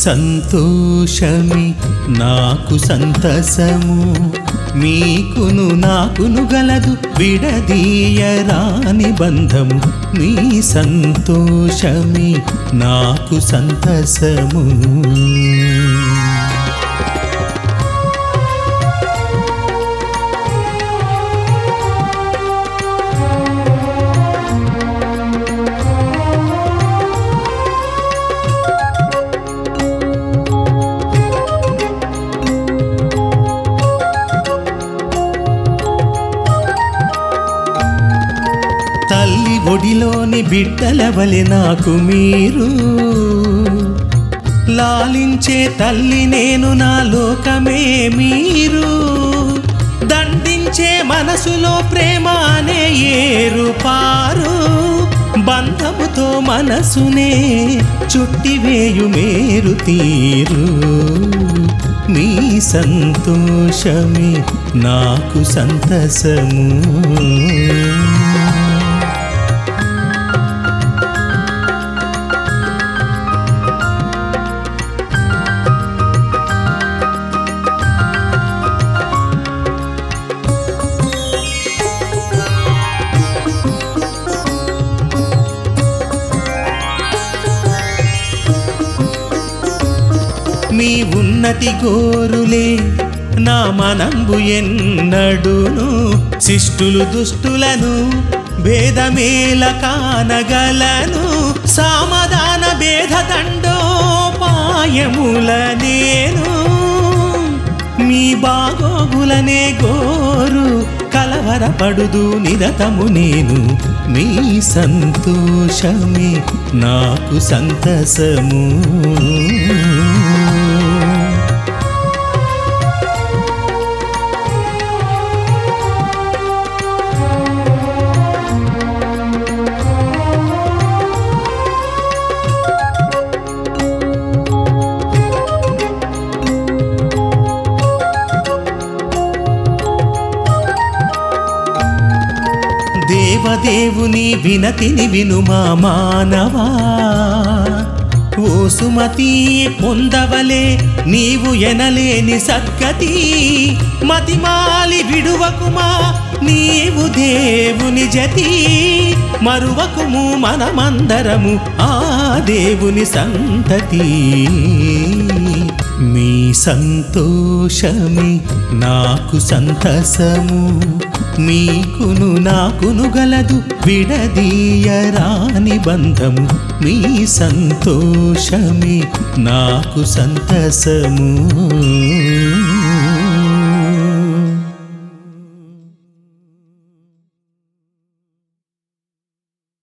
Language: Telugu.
సంతోషమే నాకు సంతసము మీకును నాకును గలదు విడదీయరాని బంధము మీ సంతోషమే నాకు సంతసము తల్లి ఒడిలోని బిడ్డల వలె నాకు మీరు లాలించే తల్లి నేను నా లోకమే మీరు దండించే మనసులో ప్రేమ అనే ఏరు పారు బంధముతో మనసునే చుట్టివేయు మేరు తీరు మీ సంతోషమే నాకు సంతసము మీ ఉన్నతి గోరులే నా మనంబు ఎన్నడును శిష్టులు దుష్టులను భేదమేల కానగలను సామధాన భేద దండోపాయముల నేను మీ బాగోగులనే గోరు కలవరపడుదు నిరతము నేను మీ సంతోషమే నాకు సంతసము దేవదేవుని వినతిని వినుమా మానవా ఓ సుమతి పొందవలే నీవు ఎనలేని సద్గతి మతిమాలి విడువకుమా నీవు దేవుని జతి మరువకుము మనమందరము ఆ దేవుని సంతతి మీ సంతోషమే నాకు సంతసము మీకును నాకును గలదు విడదీయరాని బంధము మీ సంతోషమే నాకు సంతసము